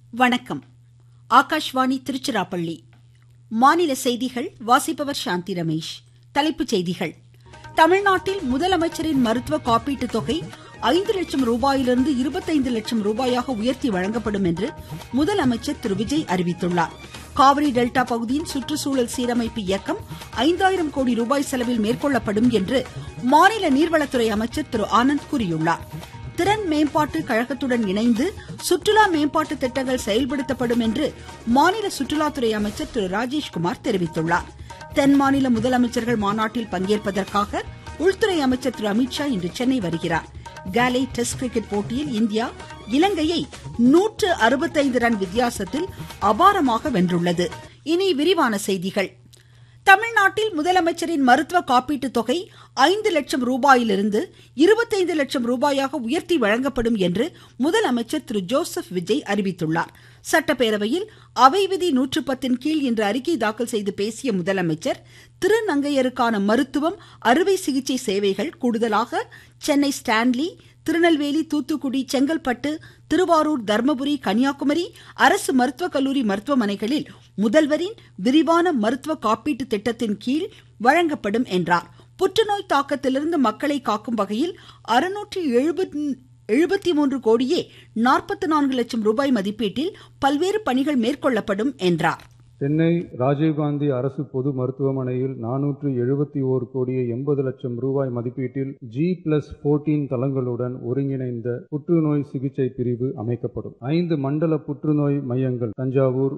வணக்கம் ஆகாஷ்வாணி திருச்சிராப்பள்ளி மாநில செய்திகள் வாசிப்பவர் சாந்தி ரமேஷ் தலைப்புச் செய்திகள் தமிழ்நாட்டில் முதலமைச்சரின் மருத்துவ காப்பீட்டு தொகை ஐந்து லட்சம் ரூபாயிலிருந்து இருபத்தைந்து லட்சம் ரூபாயாக உயர்த்தி வழங்கப்படும் என்று முதலமைச்சர் திரு விஜய் அறிவித்துள்ளார் காவிரி டெல்டா பகுதியின் சுற்றுச்சூழல் சீரமைப்பு இயக்கம் ஐந்தாயிரம் கோடி ரூபாய் செலவில் மேற்கொள்ளப்படும் என்று மாநில நீர்வளத்துறை அமைச்சர் திரு ஆனந்த் கூறியுள்ளார் திறன் மேம்பாட்டு கழகத்துடன் இணைந்து சுற்றுலா மேம்பாட்டு திட்டங்கள் செயல்படுத்தப்படும் என்று மாநில சுற்றுலாத்துறை அமைச்சர் திரு ராஜேஷ்குமார் தெரிவித்துள்ளார் தென் மாநில முதலமைச்சர்கள் மாநாட்டில் பங்கேற்பதற்காக உள்துறை அமைச்சர் திரு அமித்ஷா இன்று சென்னை வருகிறார் காலை டெஸ்ட் கிரிக்கெட் போட்டியில் இந்தியா இலங்கையை நூற்று அறுபத்தைந்து ரன் வித்தியாசத்தில் அபாரமாக வென்றுள்ளது இனி விரிவான செய்திகள் தமிழ்நாட்டில் முதலமைச்சரின் மருத்துவ காப்பீட்டு தொகை ஐந்து லட்சம் ரூபாயிலிருந்து இருபத்தைந்து லட்சம் ரூபாயாக உயர்த்தி வழங்கப்படும் என்று முதலமைச்சர் திரு ஜோசப் விஜய் அறிவித்துள்ளார் சட்டப்பேரவையில் அவை விதி நூற்று பத்தின் கீழ் இன்று அறிக்கை தாக்கல் செய்து பேசிய முதலமைச்சர் திருநங்கையருக்கான மருத்துவம் அறுவை சிகிச்சை சேவைகள் கூடுதலாக சென்னை ஸ்டான்லி திருநெல்வேலி தூத்துக்குடி செங்கல்பட்டு திருவாரூர் தர்மபுரி கன்னியாகுமரி அரசு மருத்துவக் கல்லூரி மருத்துவமனைகளில் முதல்வரின் விரிவான மருத்துவ காப்பீட்டு திட்டத்தின் கீழ் வழங்கப்படும் என்றார் புற்றுநோய் தாக்கத்திலிருந்து மக்களை காக்கும் வகையில் அறுநூற்றி எழுபத்தி மூன்று கோடியே நாற்பத்தி நான்கு லட்சம் ரூபாய் மதிப்பீட்டில் பல்வேறு பணிகள் மேற்கொள்ளப்படும் என்றார் சென்னை ராஜீவ்காந்தி அரசு பொது மருத்துவமனையில் நானூற்று எழுபத்தி ஓர் கோடியே எண்பது லட்சம் ரூபாய் மதிப்பீட்டில் ஜி பிளஸ் போர்டீன் தளங்களுடன் ஒருங்கிணைந்த புற்றுநோய் சிகிச்சை பிரிவு அமைக்கப்படும் ஐந்து மண்டல புற்றுநோய் மையங்கள் தஞ்சாவூர்